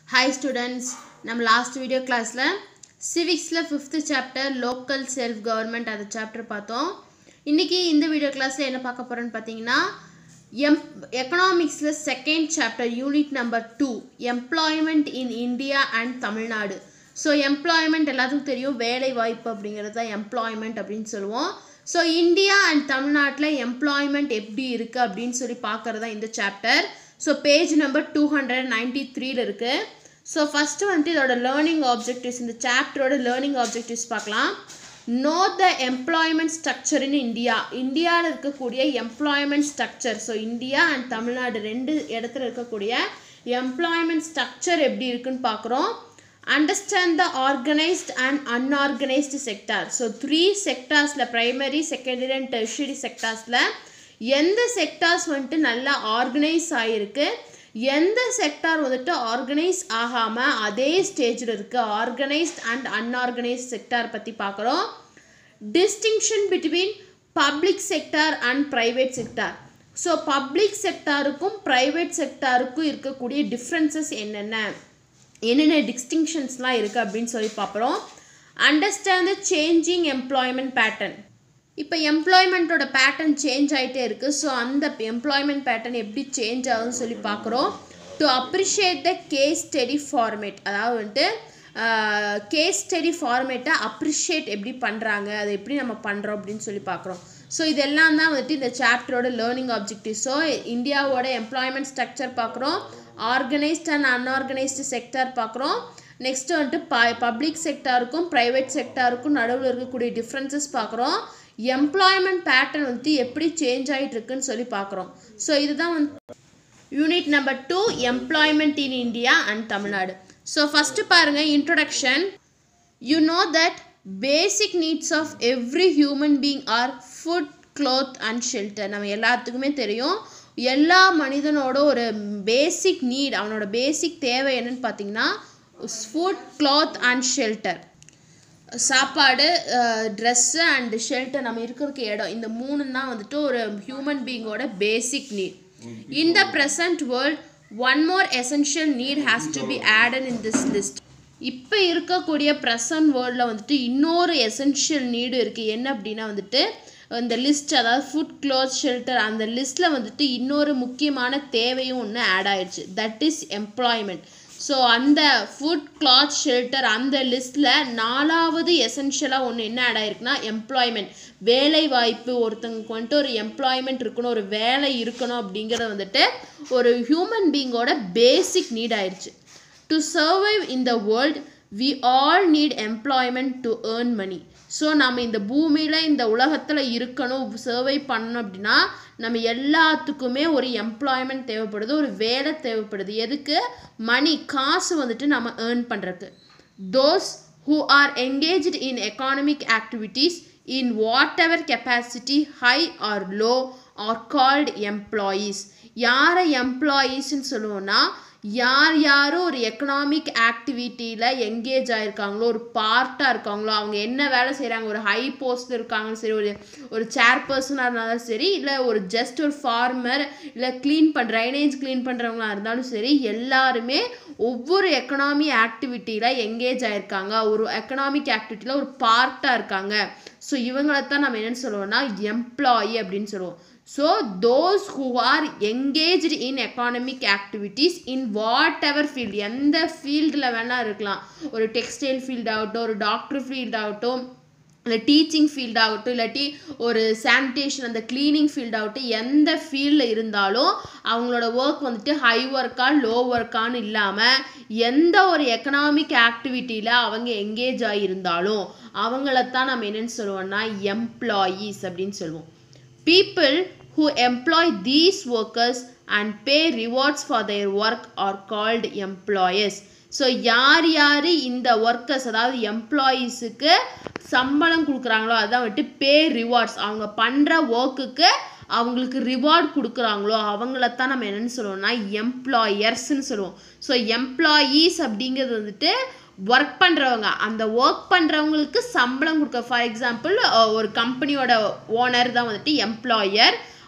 Hi students நம்ம last video கிளாஸில் சிவிக்ஸில் fifth chapter local self government அந்த சாப்டர் பார்த்தோம் இன்றைக்கி இந்த வீடியோ கிளாஸில் என்ன பார்க்க போகிறோன்னு பார்த்தீங்கன்னா எம் எக்கனாமிக்ஸில் second chapter unit number two employment in India and Tamil Nadu so employment எல்லாத்துக்கும் தெரியும் வேலை வாய்ப்பு அப்படிங்கிறது தான் எம்ப்ளாய்மெண்ட் அப்படின்னு சொல்லுவோம் ஸோ இந்தியா அண்ட் தமிழ்நாட்டில் எம்ப்ளாய்மெண்ட் எப்படி இருக்குது அப்படின்னு சொல்லி பார்க்குறது தான் இந்த chapter so page number two hundred ninety த்ரீல இருக்குது ஸோ ஃபஸ்ட்டு வந்துட்டு இதோட லேர்னிங் ஆப்ஜெக்டிவ்ஸ் இந்த சாப்டரோட லேர்னிங் ஆப்ஜெக்டிவ்ஸ் பார்க்கலாம் know the employment structure in India இந்தியாவில் இருக்கக்கூடிய employment structure so India and Tamil Nadu ரெண்டு இடத்துல இருக்கக்கூடிய எம்ப்ளாய்மெண்ட் ஸ்ட்ரக்சர் எப்படி இருக்குன்னு பார்க்குறோம் understand the organised and unorganised sector so three செக்டார்ஸில் ப்ரைமரி செகண்டரி அண்ட் டெர்ஷரி செக்டார்ஸில் எந்த செக்டார்ஸ் வந்துட்டு நல்லா ஆர்கனைஸ் ஆகிருக்கு எந்த செக்டார் வந்துட்டு ஆர்கனைஸ் ஆகாமல் அதே ஸ்டேஜில் இருக்குது ஆர்கனைஸ்ட் அண்ட் அன்ஆர்கனைஸ்ட் செக்டார் பற்றி பார்க்குறோம் distinction between public sector and private sector so public செக்டாருக்கும் ப்ரைவேட் செக்டாருக்கும் இருக்கக்கூடிய டிஃப்ரென்சஸ் என்னென்ன என்னென்ன டிஸ்டிங்ஷன்ஸ்லாம் இருக்குது அப்படின்னு சொல்லி பார்க்குறோம் understand the changing employment pattern இப்போ எம்ப்ளாய்மெண்ட்டோட பேட்டர்ன் சேஞ்ச் ஆகிட்டே இருக்குது ஸோ அந்த எம்ப்ளாய்மெண்ட் பேட்டர்ன் எப்படி சேஞ்ச் ஆகுதுன்னு சொல்லி பார்க்குறோம் to appreciate the case study format அதாவது வந்துட்டு கேஸ் ஸ்டடி ஃபார்மேட்டை அப்ரிஷியேட் எப்படி பண்ணுறாங்க அதை எப்படி நம்ம பண்ணுறோம் அப்படின்னு சொல்லி பார்க்குறோம் ஸோ இதெல்லாம் தான் வந்துட்டு இந்த சாப்டரோட லேர்னிங் ஆப்ஜெக்டிவ்ஸோ இந்தியாவோட எம்ப்ளாய்மெண்ட் ஸ்ட்ரக்சர் பார்க்குறோம் ஆர்கனைஸ்ட் அண்ட் அன்ஆர்கனைஸ்டு செக்டார் பார்க்குறோம் நெக்ஸ்ட் வந்துட்டு ப பப்ளிக் செக்டாருக்கும் ப்ரைவேட் செக்டாருக்கும் நடுவில் இருக்கக்கூடிய டிஃப்ரென்சஸ் பார்க்குறோம் எம்ப்ளாய்மெண்ட் பேட்டர்ன் வந்துட்டு எப்படி சேஞ்ச் ஆகிட்டு இருக்குன்னு சொல்லி பார்க்குறோம் ஸோ இதுதான் வந்து unit number two employment in India and Tamil Nadu so first பாருங்கள் introduction you know that basic needs of every human being are food cloth and shelter நம்ம எல்லாத்துக்குமே தெரியும் எல்லா மனிதனோட ஒரு பேசிக் நீட் அவனோட பேசிக் தேவை என்னன்னு பார்த்தீங்கன்னா ஃபுட் க்ளாத் அண்ட் ஷெல்டர் சாப்பாடு ட்ரெஸ்ஸு அண்டு ஷெல்டர் நம்ம இருக்கிறதுக்கு இடம் இந்த மூணு தான் வந்துட்டு ஒரு ஹியூமன் பீங்கோட basic need in the present world one more essential need has to be added in this list இப்போ இருக்கக்கூடிய ப்ரெசன்ட் வேர்ல்டில் வந்துட்டு இன்னொரு எசென்ஷியல் நீடு இருக்குது என்ன அப்படின்னா வந்துட்டு இந்த லிஸ்ட் அதாவது ஃபுட் க்ளோத் ஷெல்டர் அந்த லிஸ்ட்டில் வந்துட்டு இன்னொரு முக்கியமான தேவையும் ஒன்று ஆட் ஆயிடுச்சு தட் இஸ் எம்ப்ளாய்மெண்ட் ஸோ அந்த ஃபுட் கிளாத் ஷெல்டர் அந்த லிஸ்ட்டில் நாலாவது எசென்ஷியலாக ஒன்று என்ன ஆட் ஆயிருக்குன்னா எம்ப்ளாய்மெண்ட் வேலை வாய்ப்பு ஒருத்தங்களுக்கு வந்துட்டு ஒரு எம்ப்ளாய்மெண்ட் இருக்கணும் ஒரு வேலை இருக்கணும் அப்படிங்கிறது வந்துட்டு ஒரு ஹியூமன் பீங்கோட பேசிக் நீட் ஆயிடுச்சு to survive in the world we all need employment to earn money so நம்ம இந்த பூமியில் இந்த உலகத்தில் இருக்கணும் சர்வை பண்ணணும் அப்படின்னா நம்ம எல்லாத்துக்குமே ஒரு எம்ப்ளாய்மெண்ட் தேவைப்படுது ஒரு வேலை தேவைப்படுது எதுக்கு மணி காசு வந்துட்டு நம்ம ஏர்ன் பண்ணுறதுக்கு those who are engaged in economic activities in whatever capacity high or low are called employees யாரை எம்ப்ளாயீஸ்ன்னு சொல்லுவோன்னா யார் யாரும் ஒரு எக்கனாமிக் ஆக்டிவிட்டியில் எங்கேஜ் ஆகிருக்காங்களோ ஒரு பார்ட்டாக இருக்காங்களோ அவங்க என்ன வேலை செய்கிறாங்க ஒரு ஹை போஸ்ட்டில் இருக்காங்கன்னு சரி ஒரு ஒரு சேர் பர்சனாக இருந்தாலும் சரி இல்லை ஒரு ஜஸ்ட் ஒரு ஃபார்மர் இல்லை க்ளீன் பண்ண ட்ரைனேஜ் க்ளீன் பண்ணுறவங்களா இருந்தாலும் சரி எல்லாருமே ஒவ்வொரு எக்கனாமி ஆக்டிவிட்டியில் எங்கேஜ் ஆகிருக்காங்க ஒரு எக்கனாமிக் ஆக்டிவிட்டியில் ஒரு பார்ட்டாக இருக்காங்க ஸோ இவங்களை தான் நம்ம என்னென்னு சொல்லுவோம்னா எம்ப்ளாயி அப்படின்னு சொல்லுவோம் so those who are engaged in economic activities in whatever field எந்த ஃபீல்டில் வேணால் இருக்கலாம் ஒரு டெக்ஸ்டைல் ஃபீல்ட் ஆகட்டும் ஒரு டாக்டர் ஃபீல்ட் ஆகட்டும் இல்லை டீச்சிங் ஃபீல்ட் ஆகட்டும் இல்லாட்டி ஒரு சானிடேஷன் அந்த க்ளீனிங் ஃபீல்ட் ஆகட்டும் எந்த ஃபீல்டில் இருந்தாலும் அவங்களோட ஒர்க் வந்துட்டு ஹை ஒர்க்கா லோ ஒர்க்கான்னு இல்லாமல் எந்த ஒரு எக்கனாமிக் ஆக்டிவிட்டியில் அவங்க எங்கேஜ் ஆகியிருந்தாலும் அவங்களத்தான் நம்ம என்னென்னு சொல்லுவோம்னா எம்ப்ளாயீஸ் அப்படின்னு சொல்லுவோம் people who employ these workers and pay rewards for their work are called employers so யார் யார் இந்த ஒர்க்கர்ஸ் அதாவது எம்ப்ளாயீஸுக்கு சம்பளம் கொடுக்குறாங்களோ அதான் வந்துட்டு பே ரிவார்ட்ஸ் அவங்க பண்ணுற ஒர்க்குக்கு அவங்களுக்கு ரிவார்ட் கொடுக்குறாங்களோ அவங்களத்தான் நம்ம என்னென்னு சொல்லுவோம்னா எம்ப்ளாயர்ஸ்ன்னு சொல்லுவோம் ஸோ எம்ப்ளாயீஸ் அப்படிங்கிறது வந்துட்டு ஒர்க் பண்ணுறவங்க அந்த ஒர்க் பண்ணுறவங்களுக்கு சம்பளம் கொடுக்க ஃபார் எக்ஸாம்பிள் ஒரு கம்பெனியோட ஓனர் தான் வந்துட்டு எம்ப்ளாயர்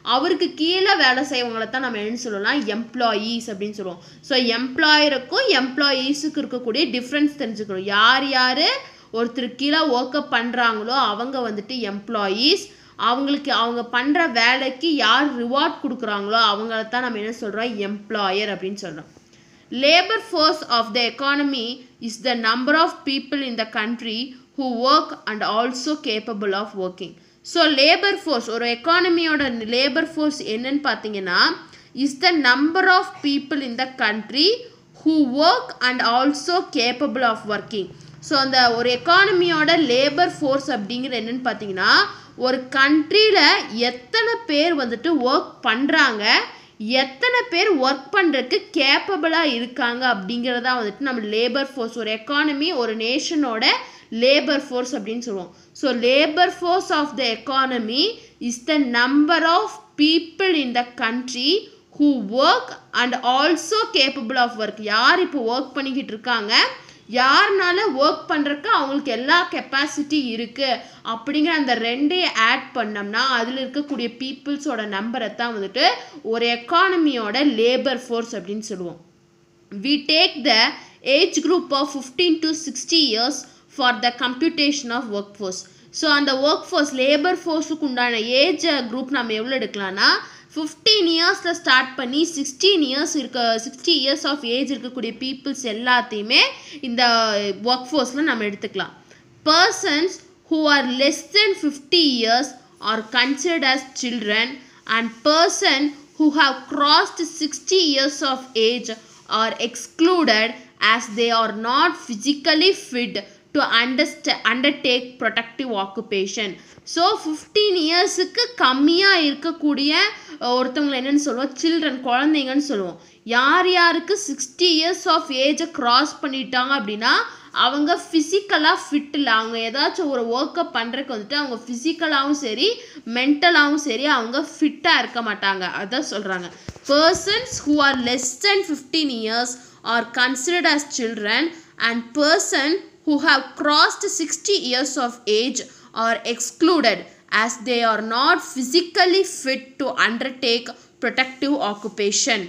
அவருக்கு கீழே வேலை செய்வங்களை தான் நம்ம என்ன சொல்லலாம் எம்ப்ளாயீஸ் அப்படின்னு சொல்லுவோம் ஸோ எம்ப்ளாயருக்கும் எம்ப்ளாயீஸுக்கு இருக்கக்கூடிய டிஃப்ரென்ஸ் தெரிஞ்சுக்கணும் யார் யார் ஒருத்தர் கீழே ஒர்க்கப் பண்ணுறாங்களோ அவங்க வந்துட்டு எம்ப்ளாயீஸ் அவங்களுக்கு அவங்க பண்ணுற வேலைக்கு யார் ரிவார்ட் கொடுக்குறாங்களோ அவங்கள தான் நம்ம என்ன சொல்கிறோம் எம்ப்ளாயர் அப்படின்னு சொல்கிறோம் labor force of the economy is the number of people in the country who work and also capable of working so labour force ஒரு எக்கானமியோட லேபர் ஃபோர்ஸ் என்னன்னு பார்த்தீங்கன்னா is the number of people in the country who work and also capable of working so அந்த ஒரு எக்கானமியோட labour force அப்படிங்கிறது என்னன்னு பார்த்தீங்கன்னா ஒரு கண்ட்ரியில் எத்தனை பேர் வந்துட்டு ஒர்க் பண்ணுறாங்க எத்தனை பேர் ஒர்க் பண்ணுறதுக்கு கேப்பபிளாக இருக்காங்க அப்படிங்கிறதா வந்துட்டு நம்ம லேபர் ஃபோர்ஸ் ஒரு எக்கானமி ஒரு நேஷனோட லேபர் ஃபோர்ஸ் அப்படின்னு சொல்லுவோம் so labour force of the economy is the number of people in the country who work and also capable of work யார் இப்போ ஒர்க் பண்ணிக்கிட்டு இருக்காங்க யாருனால ஒர்க் பண்ணுறக்கு அவங்களுக்கு எல்லா கெப்பாசிட்டி இருக்குது அப்படிங்கிற அந்த ரெண்டையும் ஆட் பண்ணோம்னா அதில் இருக்கக்கூடிய பீப்புள்ஸோட நம்பரை தான் வந்துட்டு ஒரு எக்கானமியோட லேபர் ஃபோர்ஸ் அப்படின்னு சொல்லுவோம் we take the age group of 15 to 60 years for the computation of workforce so அந்த ஒர்க் ஃபோர்ஸ் லேபர் ஃபோர்ஸுக்கு உண்டான ஏஜ் குரூப் நம்ம எவ்வளோ எடுக்கலாம்னா ஃபிஃப்டீன் இயர்ஸில் ஸ்டார்ட் பண்ணி சிக்ஸ்டீன் இயர்ஸ் இருக்க சிக்ஸ்டி இயர்ஸ் ஆஃப் ஏஜ் இருக்கக்கூடிய பீப்புள்ஸ் எல்லாத்தையுமே இந்த ஒர்க் ஃபோர்ஸில் நம்ம எடுத்துக்கலாம் persons who are less than 50 years are considered as children and person who have crossed 60 years of age are excluded as they are not physically fit to underst- undertake protective occupation so fifteen இயர்ஸுக்கு கம்மியாக இருக்கக்கூடிய அஹ், ஒருத்தவங்களை என்னன்னு சொல்லுவோம் children குழந்தைங்கன்னு சொல்லுவோம் யார் யாருக்கு sixty years of ஏஜை கிராஸ் பண்ணிட்டாங்க அப்படின்னா அவங்க ஃபிசிக்கலாக ஃபிட் இல்லை அவங்க ஏதாச்சும் ஒரு ஒர்க்கை பண்ணுறதுக்கு வந்துட்டு அவங்க ஃபிசிக்கலாகவும் சரி மென்டலாகவும் சரி அவங்க ஃபிட்டாக இருக்க மாட்டாங்க அதான் சொல்கிறாங்க persons who are less than fifteen years are considered as children and person who have crossed 60 years of age are excluded as they are not physically fit to undertake protective occupation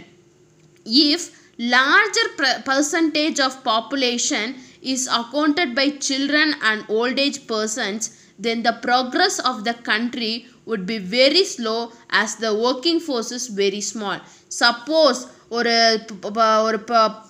if larger per- percentage of population is accounted by children and old age persons then the progress of the country would be very slow as the working force is very small suppose ஒரு ப- ப- ஒரு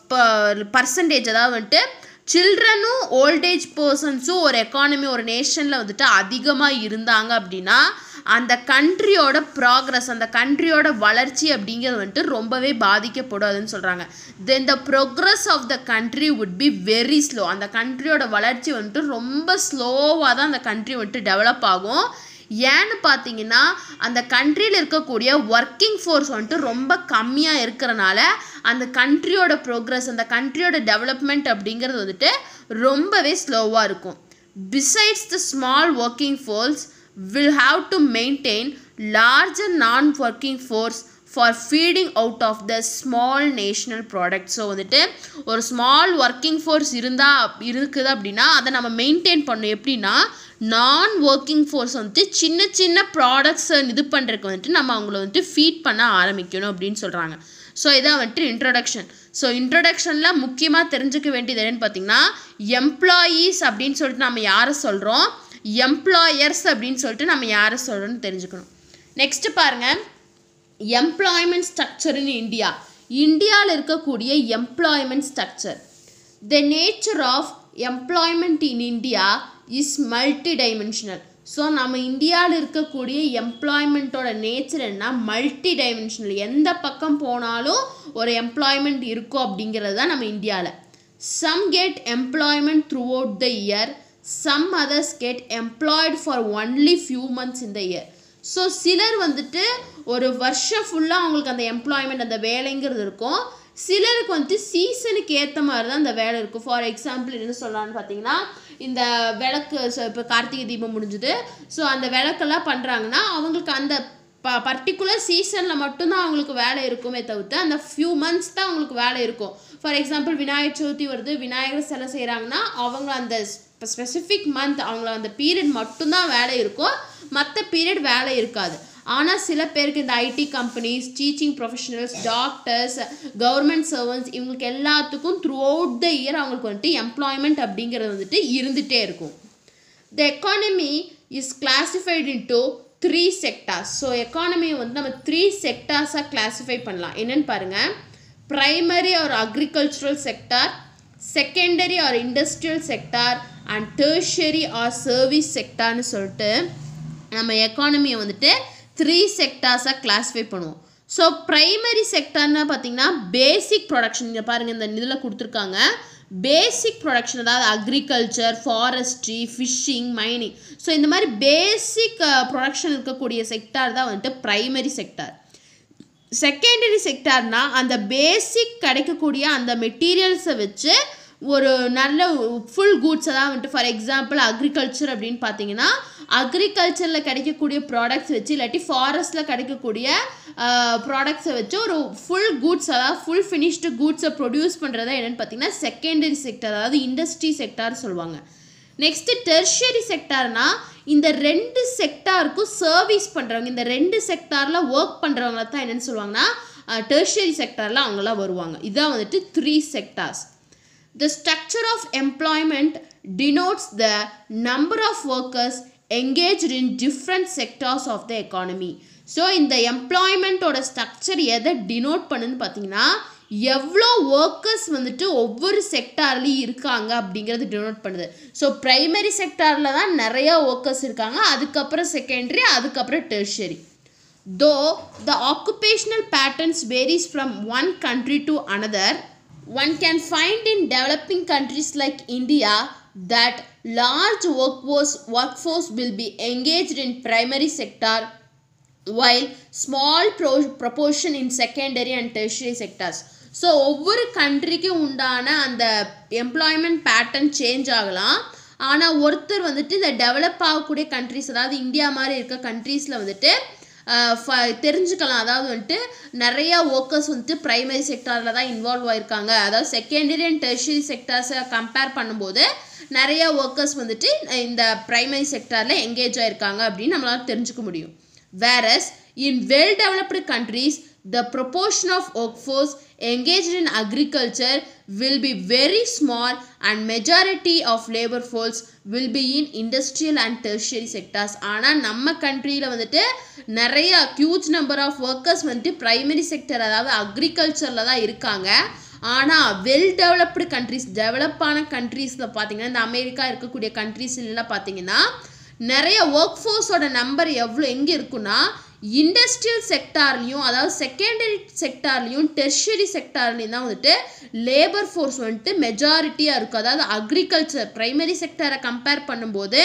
percentage அதாவது வந்துட்டு சில்ட்ரனும் voltage பர்சன்ஸும் ஒரு economy ஒரு நேஷனில் வந்துட்டு அதிகமாக இருந்தாங்க அப்படின்னா அந்த கண்ட்ரியோட ப்ராக்ரஸ் அந்த கண்ட்ரியோட வளர்ச்சி அப்படிங்கிறது வந்துட்டு ரொம்பவே பாதிக்கப்படாதுன்னு சொல்கிறாங்க then the progress of the country would be very slow அந்த கண்ட்ரியோட வளர்ச்சி வந்துட்டு ரொம்ப ஸ்லோவாக தான் அந்த கண்ட்ரி வந்துட்டு டெவலப் ஆகும் ஏன்னு பார்த்தீங்கன்னா அந்த கண்ட்ரியில் இருக்கக்கூடிய ஒர்க்கிங் ஃபோர்ஸ் வந்துட்டு ரொம்ப கம்மியாக இருக்கிறனால அந்த கண்ட்ரியோட ப்ரோக்ரஸ் அந்த கண்ட்ரியோட டெவலப்மெண்ட் அப்படிங்கிறது வந்துட்டு ரொம்பவே ஸ்லோவாக இருக்கும் besides the small working force will have to maintain larger non-working force for feeding out of the small national product so வந்துட்டு ஒரு ஸ்மால் ஒர்க்கிங் ஃபோர்ஸ் இருந்தால் இருக்குது அப்படின்னா அதை நம்ம மெயின்டைன் பண்ணணும் எப்படின்னா நான் ஒர்க்கிங் ஃபோர்ஸ் வந்துட்டு சின்ன சின்ன ப்ராடக்ட்ஸை இது பண்ணுறதுக்கு வந்துட்டு நம்ம அவங்கள வந்துட்டு ஃபீட் பண்ண ஆரம்பிக்கணும் அப்படின்னு சொல்கிறாங்க ஸோ இதான் வந்துட்டு இன்ட்ரொடக்ஷன் ஸோ இன்ட்ரொடக்ஷனில் முக்கியமாக தெரிஞ்சுக்க வேண்டியது என்னென்னு பார்த்தீங்கன்னா எம்ப்ளாயீஸ் அப்படின்னு சொல்லிட்டு நம்ம யாரை சொல்கிறோம் எம்ப்ளாயர்ஸ் அப்படின்னு சொல்லிட்டு நம்ம யாரை சொல்கிறோன்னு தெரிஞ்சுக்கணும் நெக்ஸ்ட்டு பாருங்கள் எம்ப்ளாய்மெண்ட் ஸ்ட்ரக்சர் இன் இந்தியா இந்தியாவில் இருக்கக்கூடிய employment structure the nature of employment in India is multi dimensional so நம்ம இந்தியாவில் இருக்கக்கூடிய எம்ப்ளாய்மெண்ட்டோட நேச்சர் என்ன மல்டி டைமென்ஷனல் எந்த பக்கம் போனாலும் ஒரு எம்ப்ளாய்மெண்ட் இருக்கும் அப்படிங்கிறது தான் நம்ம இந்தியாவில் some get employment throughout the year some others get employed for only few months இந்த இயர் ஸோ சிலர் வந்துட்டு ஒரு வருஷம் ஃபுல்லாக அவங்களுக்கு அந்த எம்ப்ளாய்மெண்ட் அந்த வேலைங்கிறது இருக்கும் சிலருக்கு வந்துட்டு சீசனுக்கு ஏற்ற மாதிரி தான் அந்த வேலை இருக்கும் ஃபார் எக்ஸாம்பிள் என்ன சொல்லலாம்னு பார்த்தீங்கன்னா இந்த விளக்கு இப்போ கார்த்திகை தீபம் முடிஞ்சுது ஸோ அந்த விளக்கெல்லாம் பண்ணுறாங்கன்னா அவங்களுக்கு அந்த ப பர்டிகுலர் சீசனில் மட்டும்தான் அவங்களுக்கு வேலை இருக்குமே தவிர்த்து அந்த ஃபியூ மந்த்ஸ் தான் அவங்களுக்கு வேலை இருக்கும் ஃபார் எக்ஸாம்பிள் விநாயகர் சதுர்த்தி வருது விநாயகர் சிலை செய்கிறாங்கன்னா அவங்க அந்த ஸ்பெசிஃபிக் மந்த் அவங்கள அந்த பீரியட் மட்டும்தான் வேலை இருக்கும் மற்ற பீரியட் வேலை இருக்காது ஆனால் சில பேருக்கு இந்த IT companies teaching professionals doctors government servants இவங்களுக்கு எல்லாத்துக்கும் த்ரூ அவுட் த இயர் அவங்களுக்கு வந்துட்டு எம்ப்ளாய்மெண்ட் அப்படிங்கிறது வந்துட்டு இருந்துகிட்டே இருக்கும் the economy is classified into three sectors so எக்கானமியை வந்து நம்ம த்ரீ செக்டார்ஸாக கிளாஸிஃபை பண்ணலாம் என்னென்னு பாருங்கள் primary or agricultural sector secondary or industrial sector and tertiary or service செக்டார்னு சொல்லிட்டு நம்ம எக்கானமியை வந்துட்டு த்ரீ செக்டார்ஸாக கிளாஸிஃபை பண்ணுவோம் ஸோ ப்ரைமரி செக்டார்னா பார்த்தீங்கன்னா பேசிக் ப்ரொடக்ஷன் இங்கே பாருங்கள் இந்த இதில் கொடுத்துருக்காங்க பேசிக் ப்ரொடக்ஷன் அதாவது agriculture forestry fishing mining so இந்த மாதிரி பேசிக் ப்ரொடக்ஷன் இருக்கக்கூடிய செக்டார் தான் வந்துட்டு ப்ரைமரி செக்டார் செகண்டரி செக்டார்னா அந்த பேசிக் கிடைக்கக்கூடிய அந்த மெட்டீரியல்ஸை வச்சு ஒரு நல்ல ஃபுல் கூட்ஸ் அதாவது வந்துட்டு ஃபார் எக்ஸாம்பிள் அக்ரிகல்ச்சர் அப்படின்னு பார்த்தீங்கன்னா அக்ரிகல்ச்சரில் கிடைக்கக்கூடிய ப்ராடக்ட்ஸ் வச்சு இல்லாட்டி ஃபாரஸ்ட்டில் கிடைக்கக்கூடிய ப்ராடக்ட்ஸை வச்சு ஒரு ஃபுல் கூட்ஸ் அதாவது ஃபுல் ஃபினிஷ்டு கூட்ஸை ப்ரொடியூஸ் பண்ணுறதா என்னென்னு பார்த்தீங்கன்னா செகண்டரி செக்டார் அதாவது இண்டஸ்ட்ரி செக்டார் சொல்லுவாங்க நெக்ஸ்ட்டு டெர்ஷரி செக்டார்னா இந்த ரெண்டு செக்டாருக்கும் சர்வீஸ் பண்ணுறவங்க இந்த ரெண்டு செக்டாரில் ஒர்க் பண்ணுறவங்கள தான் என்னென்னு சொல்லுவாங்கன்னா டெர்ஷரி செக்டாரில் அவங்களாம் வருவாங்க இதான் வந்துட்டு three sectors the structure of employment denotes the number of workers engaged in different sectors of the economy so இந்த எம்ப்ளாய்மெண்ட்டோட ஸ்ட்ரக்சர் எதை டினோட் பண்ணுன்னு பார்த்தீங்கன்னா எவ்வளோ ஒர்க்கர்ஸ் வந்துட்டு ஒவ்வொரு செக்டார்லேயும் இருக்காங்க அப்படிங்கிறது டினோட் பண்ணுது ஸோ ப்ரைமரி செக்டாரில் தான் நிறையா ஒர்க்கர்ஸ் இருக்காங்க அதுக்கப்புறம் செகண்டரி அதுக்கப்புறம் tertiary though the occupational patterns varies from one country to another one can find in developing countries like India that large workforce workforce will be engaged in primary sector while small pro proportion in secondary and tertiary sectors so ஒவ்வொரு கண்ட்ரிக்கும் உண்டான அந்த employment pattern change ஆகலாம் ஆனால் ஒருத்தர் வந்துட்டு இந்த develop ஆகக்கூடிய கண்ட்ரிஸ் அதாவது இந்தியா மாதிரி இருக்க கண்ட்ரீஸில் வந்துட்டு தெரிஞ்சுக்கலாம் அதாவது வந்துட்டு நிறைய ஒர்க்கர்ஸ் வந்துட்டு ப்ரைமரி செக்டாரில் தான் இன்வால்வ் ஆயிருக்காங்க அதாவது செகண்டரி அண்ட் டெர்ஷரி செக்டார்ஸை கம்பேர் பண்ணும்போது நிறைய ஒர்க்கர்ஸ் வந்துட்டு இந்த ப்ரைமரி செக்டாரில் எங்கேஜ் ஆயிருக்காங்க அப்படின்னு நம்மளால தெரிஞ்சுக்க முடியும் varies in well developed countries the proportion of workforce engaged in agriculture will be very small and majority of labor force will be in industrial and tertiary sectors ஆனால் நம்ம கண்ட்ரியில் வந்துட்டு நிறைய ஹியூஜ் நம்பர் ஆஃப் ஒர்க்கர்ஸ் வந்துட்டு primary sector அதாவது அக்ரிகல்ச்சரில் தான் இருக்காங்க ஆனால் வெல் டெவலப்டு கண்ட்ரிஸ் டெவலப்பான கண்ட்ரீஸில் பார்த்தீங்கன்னா இந்த அமெரிக்கா இருக்கக்கூடிய கண்ட்ரீஸ்லாம் பார்த்தீங்கன்னா நிறைய ஒர்க் ஃபோர்ஸோட நம்பர் எவ்வளோ எங்கே இருக்குன்னா இண்டஸ்ட்ரியல் செக்டார்லேயும் அதாவது செகண்டரி செக்டார்லேயும் டெர்ஷரி செக்டார்லேயும் தான் வந்துட்டு லேபர் ஃபோர்ஸ் வந்துட்டு மெஜாரிட்டியாக இருக்கும் அதாவது அக்ரிகல்ச்சர் ப்ரைமரி செக்டாரை கம்பேர் பண்ணும்போது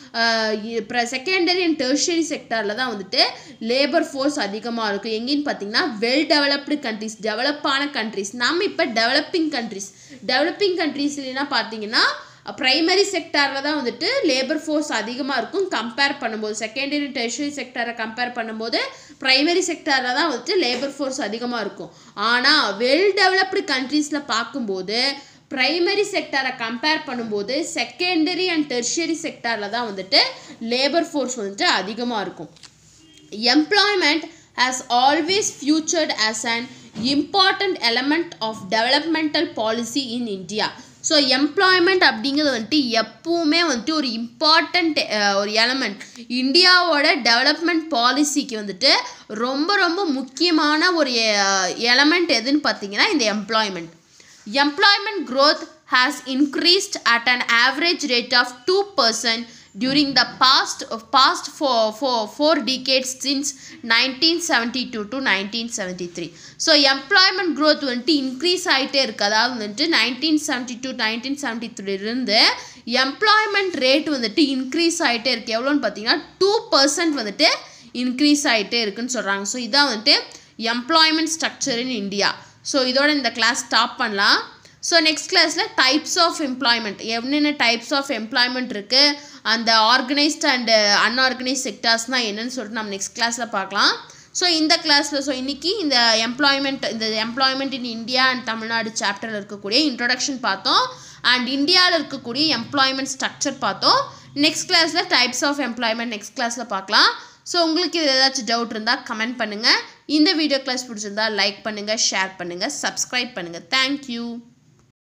செகண்டரி அண்ட் டெர்ஷரி செக்டாரில் தான் வந்துட்டு லேபர் ஃபோர்ஸ் அதிகமாக இருக்கும் எங்கேன்னு பார்த்தீங்கன்னா வெல் டெவலப்டு கண்ட்ரிஸ் டெவலப்பான கண்ட்ரிஸ் நம்ம இப்போ டெவலப்பிங் கண்ட்ரிஸ் டெவலப்பிங் கண்ட்ரீஸ்லாம் பார்த்தீங்கன்னா ப்ரைமரி செக்டாரில் தான் வந்துட்டு லேபர் ஃபோர்ஸ் அதிகமாக இருக்கும் கம்பேர் பண்ணும்போது செகண்டரி டெர்ஷரி செக்டாரை கம்பேர் பண்ணும்போது ப்ரைமரி செக்டாரில் தான் வந்துட்டு லேபர் ஃபோர்ஸ் அதிகமாக இருக்கும் ஆனால் வெல் டெவலப்டு கண்ட்ரீஸில் பார்க்கும்போது ப்ரைமரி செக்டாரை கம்பேர் பண்ணும்போது செகண்டரி அண்ட் டெர்ஷரி செக்டாரில் தான் வந்துட்டு லேபர் ஃபோர்ஸ் வந்துட்டு அதிகமாக இருக்கும் employment has always featured as an important element of developmental policy in India. So employment அப்படிங்கிறது வந்துட்டு எப்பவுமே வந்துட்டு ஒரு இம்பார்ட்டண்ட் ஒரு எலமெண்ட் இந்தியாவோட டெவலப்மெண்ட் பாலிசிக்கு வந்துட்டு ரொம்ப ரொம்ப முக்கியமான ஒரு எலமெண்ட் எதுன்னு பார்த்தீங்கன்னா இந்த employment employment growth has increased at an average rate of 2% during the past past four, four, four decades since 1972 to 1973 so employment growth வந்துட்டு இன்க்ரீஸ் ஆகிட்டே இருக்குது அதாவது வந்துட்டு nineteen seventy two nineteen seventy த்ரீலேருந்து எம்ப்ளாய்மெண்ட் ரேட் வந்துட்டு increase ஆகிட்டே இருக்குது எவ்வளோன்னு பார்த்தீங்கன்னா டூ பர்சன்ட் வந்துட்டு இன்க்ரீஸ் ஆகிட்டே இருக்குன்னு சொல்கிறாங்க ஸோ இதான் வந்துட்டு employment structure in India so இதோட இந்த கிளாஸ் ஸ்டாப் பண்ணலாம் ஸோ நெக்ஸ்ட் கிளாஸில் டைப்ஸ் ஆஃப் எம்ப்ளாய்மெண்ட் என்னென்ன டைப்ஸ் ஆஃப் எம்ப்ளாய்மெண்ட் இருக்குது அந்த ஆர்கனைஸ்ட் அண்டு அன்ஆர்கனைஸ்ட் செக்டார்ஸ்னால் என்னன்னு சொல்லிட்டு நம்ம நெக்ஸ்ட் கிளாஸில் பார்க்கலாம் ஸோ இந்த கிளாஸில் ஸோ இன்றைக்கி இந்த எம்ப்ளாய்மெண்ட் இந்த employment in India and Tamil Nadu சாப்டரில் இருக்கக்கூடிய இன்ட்ரொடக்ஷன் பார்த்தோம் அண்ட் இந்தியாவில் இருக்கக்கூடிய எம்ப்ளாய்மெண்ட் ஸ்ட்ரக்சர் பார்த்தோம் நெக்ஸ்ட் கிளாஸில் டைப்ஸ் ஆஃப் எம்ப்ளாய்மெண்ட் நெக்ஸ்ட் கிளாஸில் பார்க்கலாம் ஸோ உங்களுக்கு இது ஏதாச்சும் டவுட் இருந்தால் கமெண்ட் பண்ணுங்கள் இந்த வீடியோ கிளாஸ் பிடிச்சிருந்தா லைக் பண்ணுங்கள் ஷேர் பண்ணுங்கள் சப்ஸ்கிரைப் பண்ணுங்கள் தேங்க்யூ